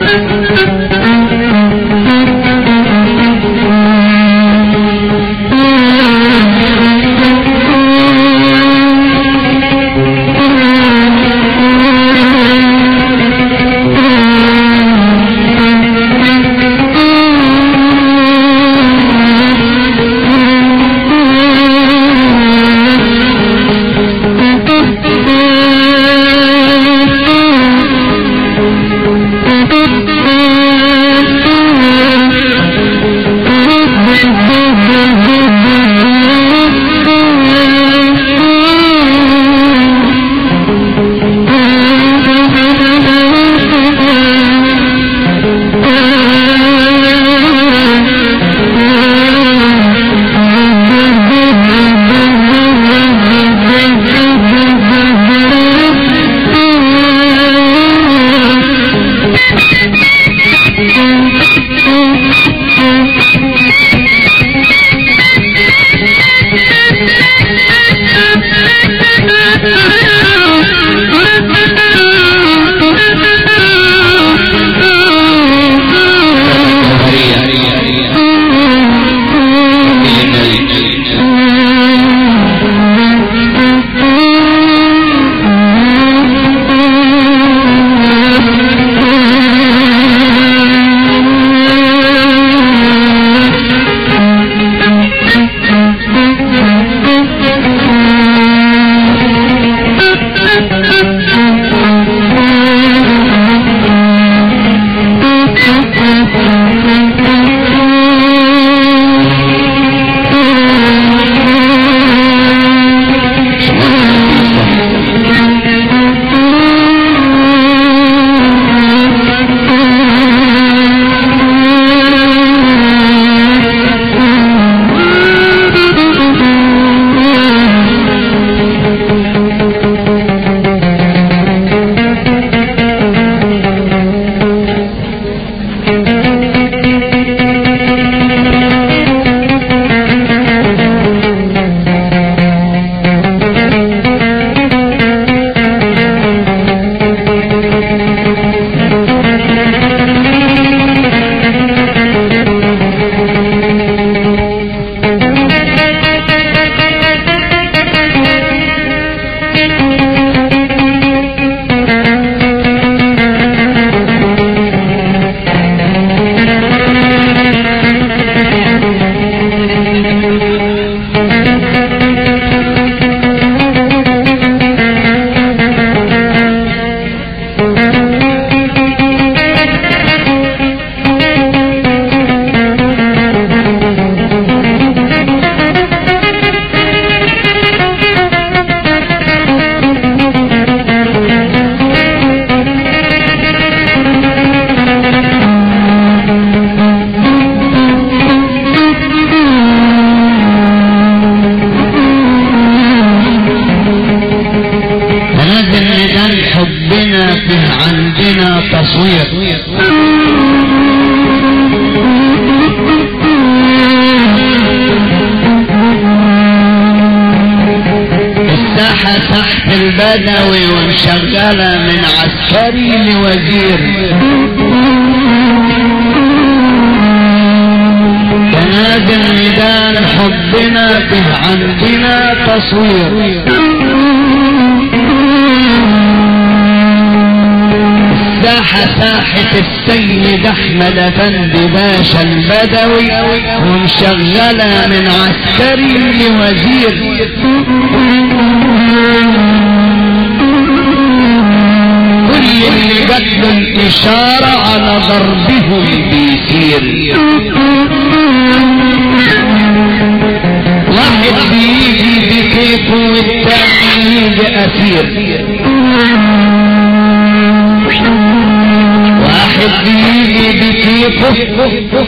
بدوي ومشغلة من عسكري لوزير تنادي الميدان حبنا به عندنا تصوير الساحة ساحة السيد احمد افندي باشا البدوي ومشغلة من عسكري لوزير كل اللي جات له الاشارة على ضربهم بيسير واحد بيجي بكيفه والتاني يجي اسير واحد بيجي بكيفه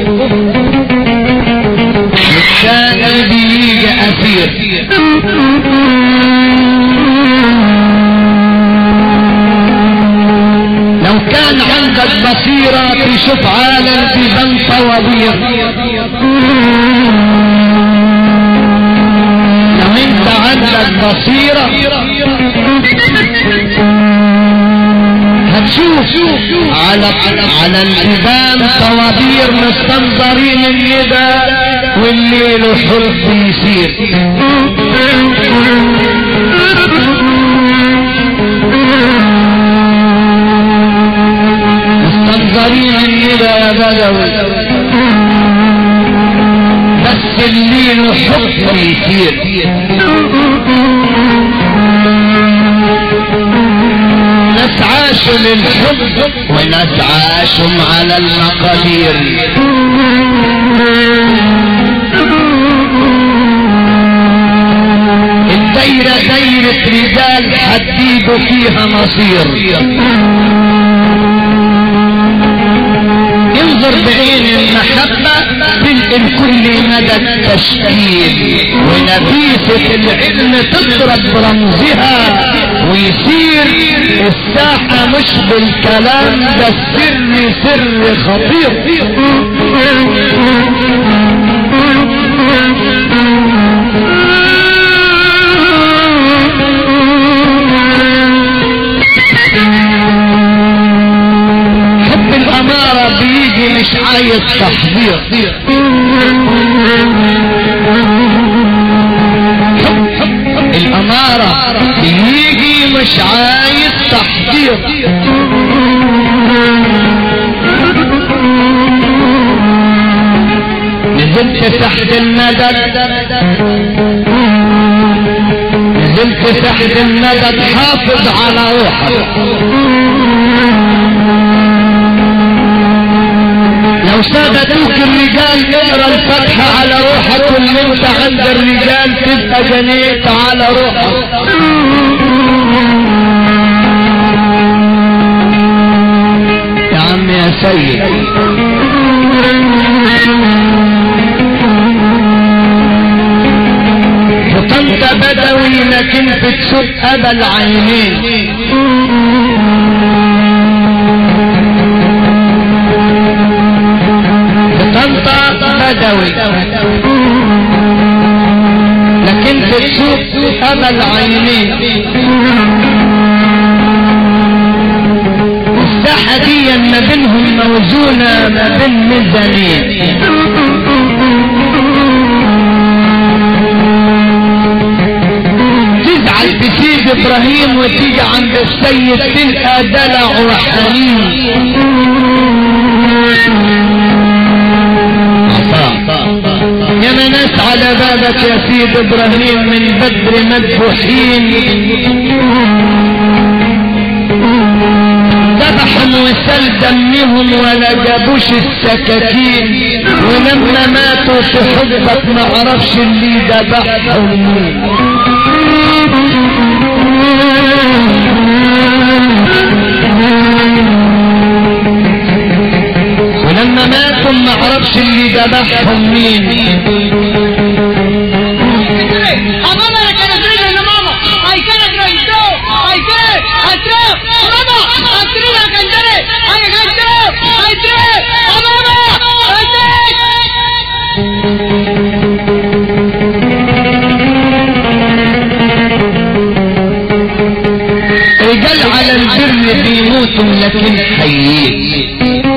والثاني بيجي اسير لو كان عندك بصيرة تشوف عالم في بن طوابير لو انت عندك بصيرة بتشوف على على الجبال طوابير مستنظرين الندى والليل حب يسير مستنظرين الندى يا بدوي بس الليل حب يسير ناس عاشوا للحب وناس عاشوا على المقادير الدايرة دايرة رجال حديدوا فيها مصير انظر بعين المحبة تلقي الكل مدى التشكيل ونفيسة العلم تضرب برمزها ويصير الساحة مش بالكلام ده السر سر خطير حب الأمارة بيجي مش عايز تحضير حب حب الأمارة بيجي مش عايز تحضير نزلت تحت المدد نزلت تحت المدد حافظ على روحك لو سادتوك الرجال اقرا الفتحة على روحك واللي انت عند الرجال تبقى جنيت على روحك يا عم يا سيد وطنت بدوي لكن بتسوق ابا العينين طنطا بدوي لكن بتشوف أبا العينين الساحة دي ما بينهم موزونة ما بين ميزانين تزعل تسيب ابراهيم وتيجي عند السيد تلقى دلع وحنين يا ناس على بابك يا سيد ابراهيم من بدر مذبوحين ذبحهم وسل دمهم ولا جابوش السكاكين ولما ماتوا في حبك ما عرفش اللي ذبحهم مين ولما ماتوا ما عرفش اللي ذبحهم مين Mama, I can't drink it, mama. I can't drink it. I can't. I can't. Mama, I drink it. I can't drink it. I can't drink it. I drink. Mama, I drink. رجال على البر بيموتوا لكن حيين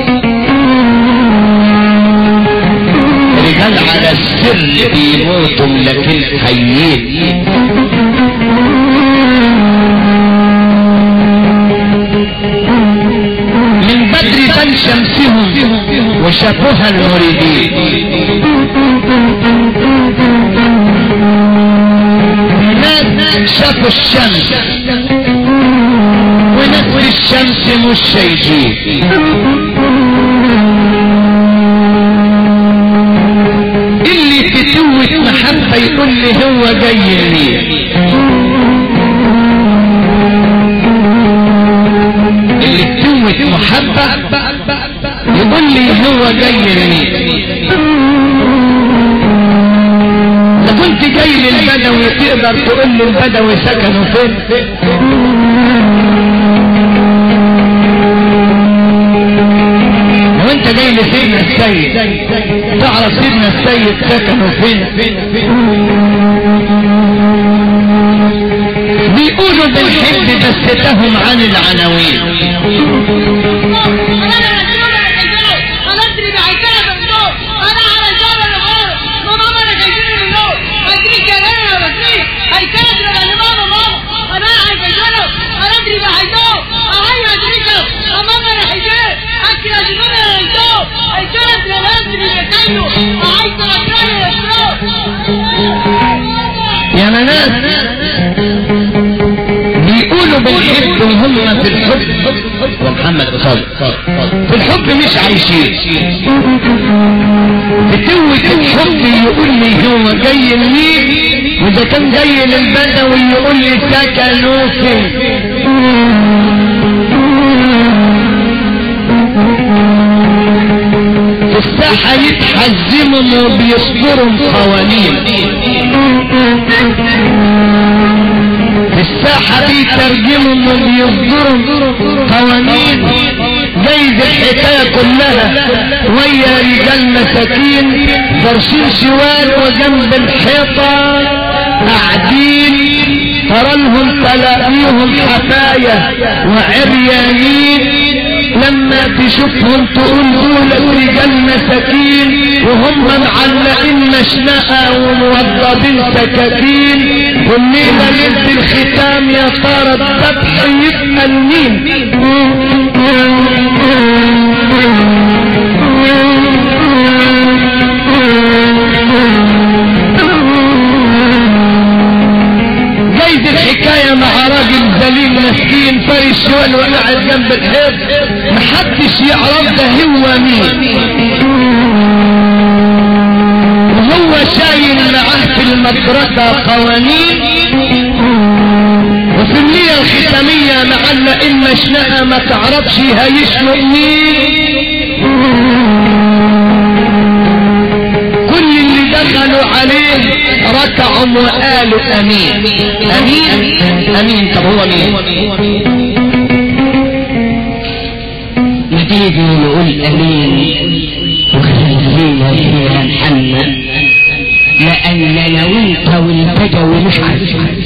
رجال على السر بيموتوا لكن حيين من بدر بان شمسهم وشافوها المريدين ناس شافوا الشمس وناس الشمس مش شايفين اللي تتوت محبة يقول لي هو جاي منين اللي تتوت محبة يقول لي هو جاي منين اذا كنت جاي للبدوي تقدر تقول لي البدوي سكنوا فين لو انت جاي لسيدنا السيد تعرف سيدنا السيد سكنوا فين بيقولوا بنحب بس تهم عن العناوين يا مناس بيقولوا بنحب وهم في الحب ومحمد قصاد في الحب مش عايشين بتوة الحب يقول لي هو جاي منين واذا كان جاي للبدوي يقول لي سكنوا فين في الساحة يتحزموا وبيصدروا قوانين في الساحة بيترجموا وبيصدروا قوانين جايز الحكاية كلها ويا رجال مساكين فرشين شوال وجنب الحيطة قاعدين ترى لهم تلاقيهم حفاية وعريانين لما تشوفهم تقول دول رجال مساكين وهم معلقين مشنقة وموضبين سكاكين والليلة ليلة الختام يا ترى الذبح يبقى لمين جايز الحكاية مع راجل ذليل مسكين فاري الشوال وقاعد جنب الحيط محدش يعرف ده هو مين وهو شايل معاه في المدرسة قوانين وفي النية الختامية معلق المشنقة ما تعرفش هيشنق مين كل اللي دخلوا عليه ركعوا وقالوا امين امين امين طب هو مين نتيجي نقول امين وخلينا فيها محمد لاننا وانت والبدوي مش عارفين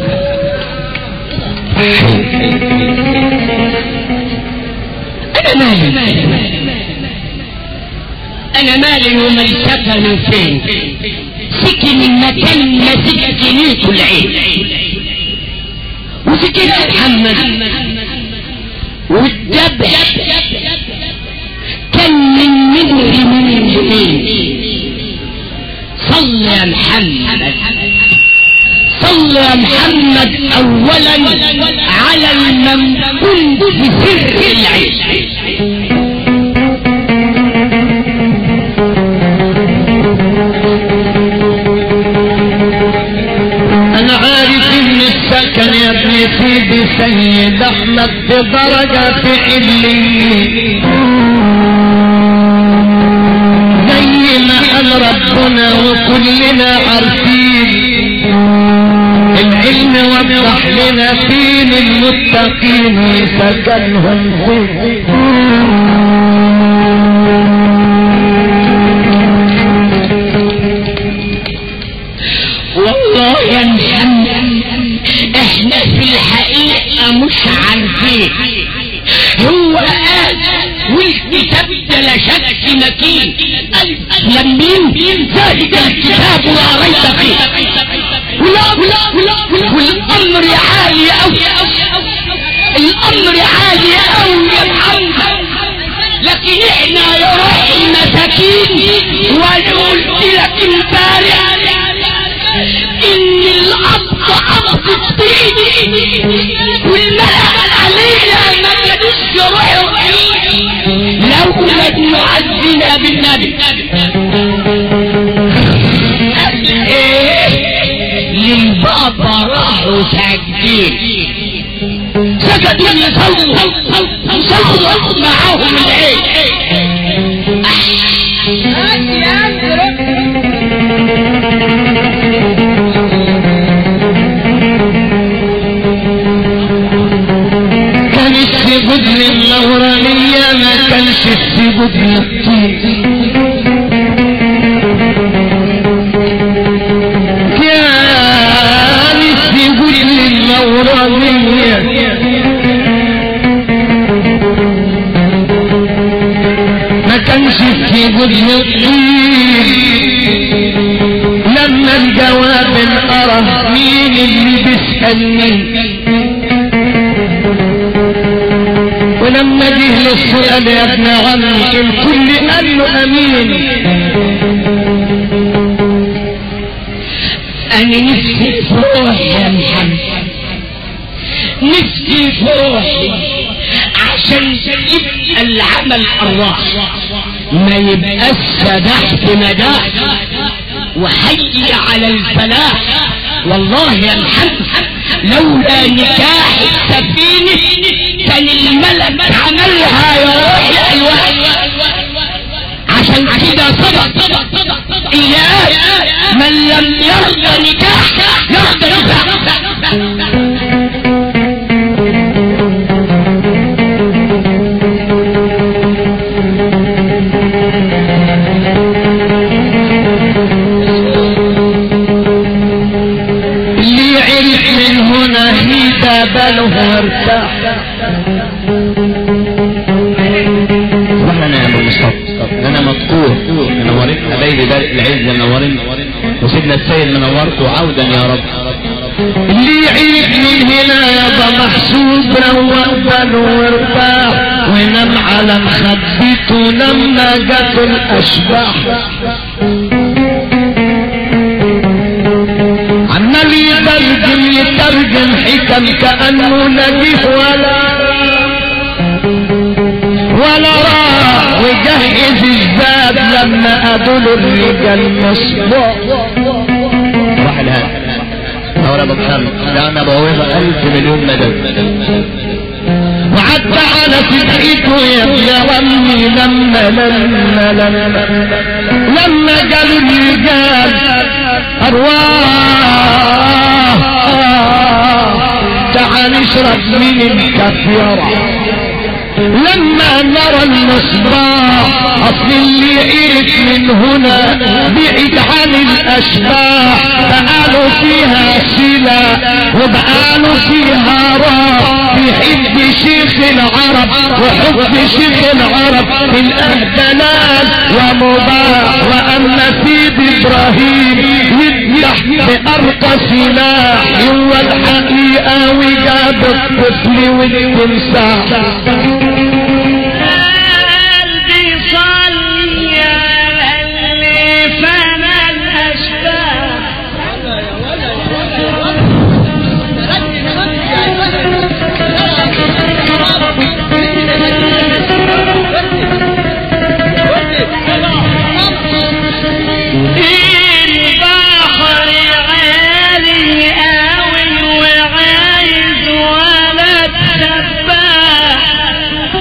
انا مالي انا مالي ومن سكن فين سكن المكان ما سكنيته العين وسكن محمد والذبح كان من منه من يمين صل يا محمد صل يا محمد اولا على الممكون بسر العيش انا عارف ان السكن يا ابن سيدي سيد احمد بدرجة في عليين زي ما قال ربنا وكلنا عارفين العلم وضح لنا فين المتقين وسكنهم فين والله يا محمد احنا في الحقيقة مش عارفين هو قال والكتاب ده لا شك مكين ألف لمين ذلك الكتاب لا ريب فيه ولا ولا ولا والامر عالي قوي الامر عالي قوي يا محمد لكن احنا يا روح المساكين وانا قلت لك امبارح ان الاب اب الدين والملأ علينا ما كانوش يروحوا لولا ابن عزنا بالنبي ايه للبابا راحوا ساجدين سجدوا يصلوا صلوا معاهم العيد كان السجود للنورانية ما كانش السجود للطين كان السجود للنورانية جبن الطين لما الجواب انقرا مين اللي بيسألني ولما جه للسؤال يا ابن عمي الكل قال له امين انا نفسي في روحي يا محمد نفسي في روحي عشان يبقى العمل الله ما يبقاش سدحت مداح وحي على الفلاح والله يا محمد لولا نكاح السفينة كان الملك عملها يا روحي ايوه عشان كده صدق إياه من لم يرضى نكاح يرضى نكاح اللي عرف من هنا هيدا بله ارتاح واحنا انا يا ابو مصطفى انا مذكور منورين حبايبي بارك العز منورين وسيدنا السيد منورت وعودا يا رب اللي عرف من هنا يابا محسوب روق باله وارتاح ونام على مخبته لما جت الاشباح عمال يترجم يترجم حكم كأنه نجيب ولا ولا راح وجهز الزاد لما قابلوا الرجال مصبوح واحد هذا هو ابو محمد ده انا بوظ الف مليون مدد وعدى على صدقته يا ابن عمي لما لما لما لما قالوا الرجال ارواح تعال اشرب من الكفيرة لما نرى المصباح اصل اللي عرف من هنا بعيد عن الاشباح بقاله فيها سلا وبقاله فيها راح بيحب شيخ العرب وحب شيخ العرب في الاهدلال ومباح واما سيد ابراهيم يذبح بارقى سلاح هو الحقيقه وجاب الطفل والتمساح قلبي صلي على اللي فنى الأشباح البحر عالي قوي وعايز ولد سباح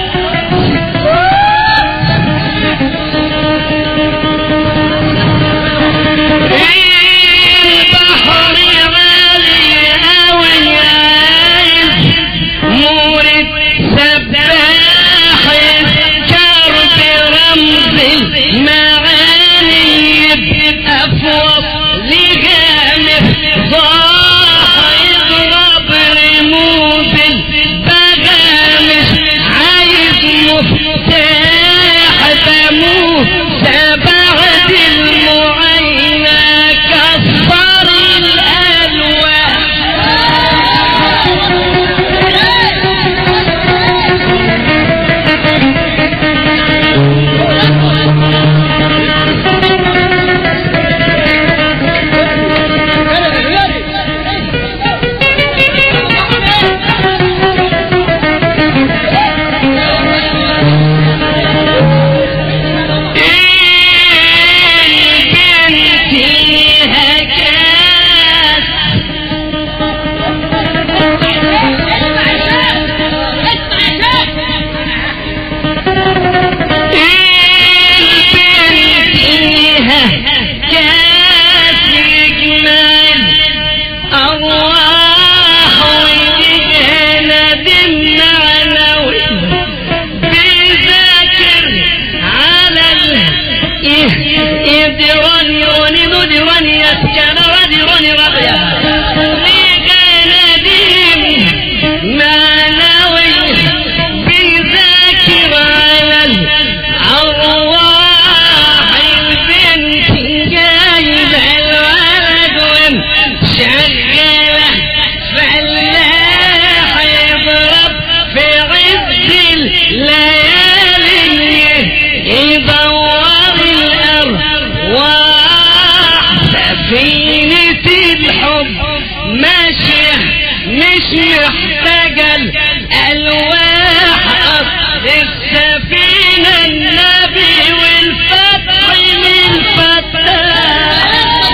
محتاجة الألواح أصل السفينة النبي والفتح من فتاح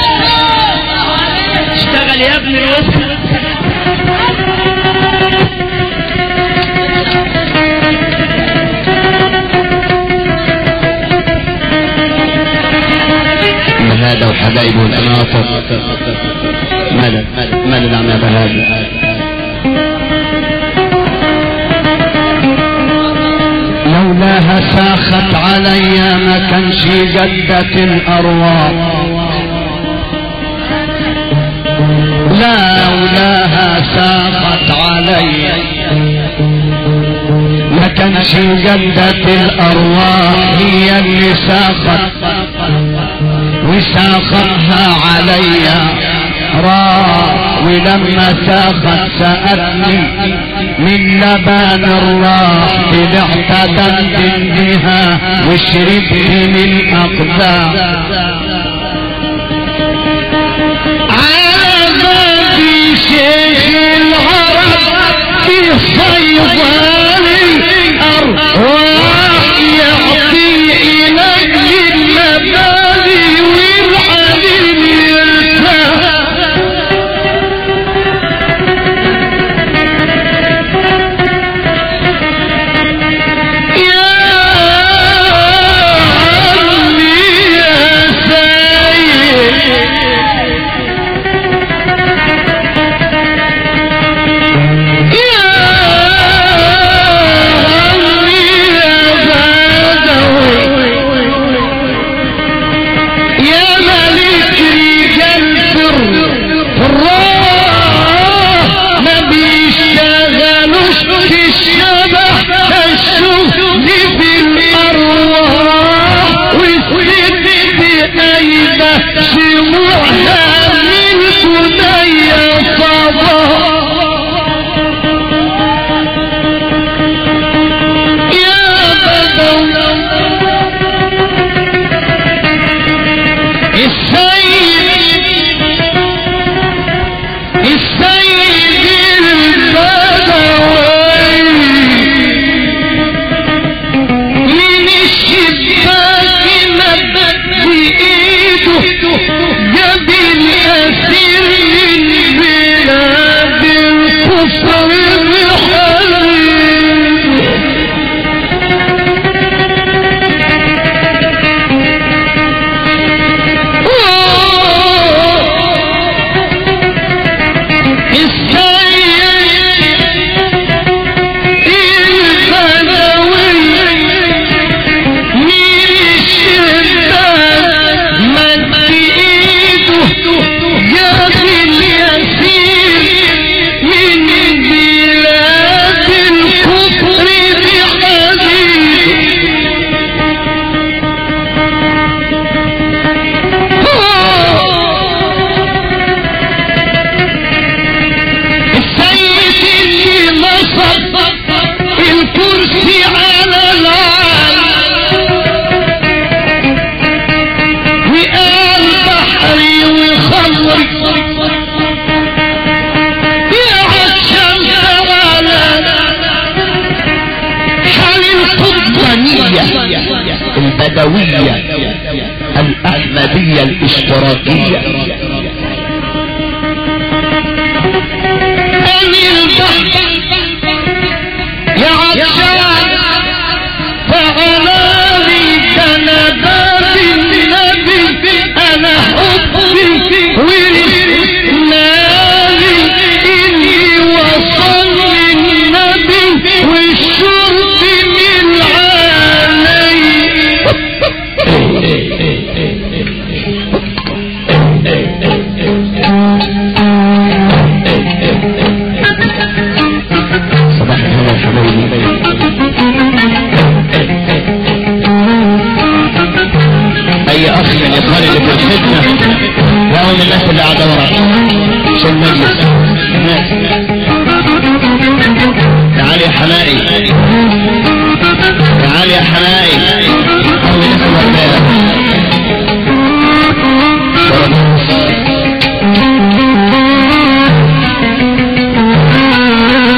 اشتغل يا ابن الوسط هذا وحبايبه والأناطر ماذا ماذا نعم يا بهذا لولاها ساخت علي ما كانش جدة الأرواح لولاها ساخت علي ما كانش جدة الأرواح هي اللي ساخت وساختها علي راح ولما ساخت سألني من لبان الراح طلعت دندن بها وشربت من أقدام على بابي شيخ العرب في صيداني أرواح يعطي إلى المبادئ والعلم يرتاح يا عمي يا سيد يا عمي يا بدوي يا ملك رجال الراح ما بيشتغلوش في الشبح الشغل في الارواح والست ايده شموعها من كنيا صباح يا بدوي السيد السيد البدوي من الشباك مدد بإيده جاب الأسير من بلاد الكفر بحريق السيد اللي نصب الكرسي على العالم وقال بحري وخمري يا الشمس على حال القطبانية البدوية الأحمدية الاشتراكية أمي البحر يا عطشان فعلاني كنبات النبي أنا حبي ورثناني إني وصل النبي والشرب من علي صباح الخير يا حبايبي اي اخ من اخواني اللي في الخدمه وهو من الناس اللي قاعده ورا في المجلس الناس تعال يا حمائي تعال يا حمائي هو من الناس اللي واقفة.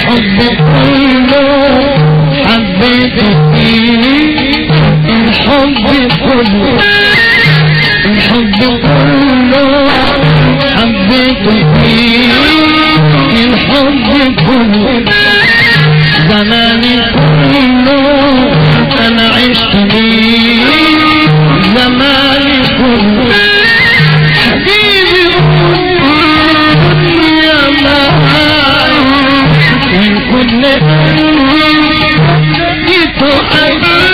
الحب كله حبيته فيه الحب كله الحب كله حبيته فيه الحب كله زماني كله انا عشت بيه زماني كله حبيبي يا ما من كل جيت